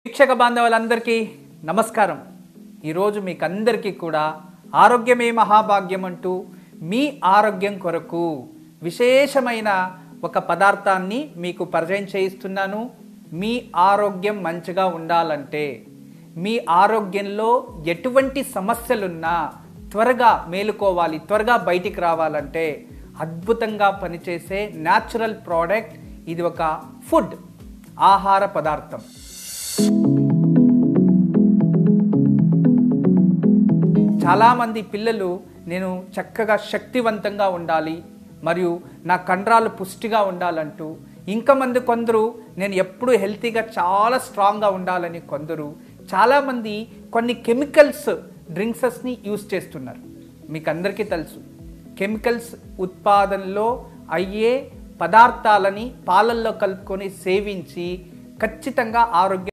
వీక్షక బాంధవులందరికీ నమస్కారం ఈరోజు మీకు అందరికీ కూడా ఆరోగ్యమే మహాభాగ్యం అంటూ మీ ఆరోగ్యం కొరకు విశేషమైన ఒక పదార్థాన్ని మీకు పరిచయం చేయిస్తున్నాను మీ ఆరోగ్యం మంచిగా ఉండాలంటే మీ ఆరోగ్యంలో ఎటువంటి సమస్యలున్నా త్వరగా మేలుకోవాలి త్వరగా బయటికి రావాలంటే అద్భుతంగా పనిచేసే న్యాచురల్ ప్రోడక్ట్ ఇది ఒక ఫుడ్ ఆహార పదార్థం చాలామంది పిల్లలు నేను చక్కగా శక్తివంతంగా ఉండాలి మరియు నా కండరాలు పుష్టిగా ఉండాలంటూ ఇంకా మంది కొందరు నేను ఎప్పుడు హెల్తీగా చాలా స్ట్రాంగ్గా ఉండాలని కొందరు చాలామంది కొన్ని కెమికల్స్ డ్రింక్సెస్ని యూస్ చేస్తున్నారు మీకు అందరికీ తెలుసు కెమికల్స్ ఉత్పాదనలో అయ్యే పదార్థాలని పాలల్లో కలుపుకొని సేవించి ఖచ్చితంగా ఆరోగ్యం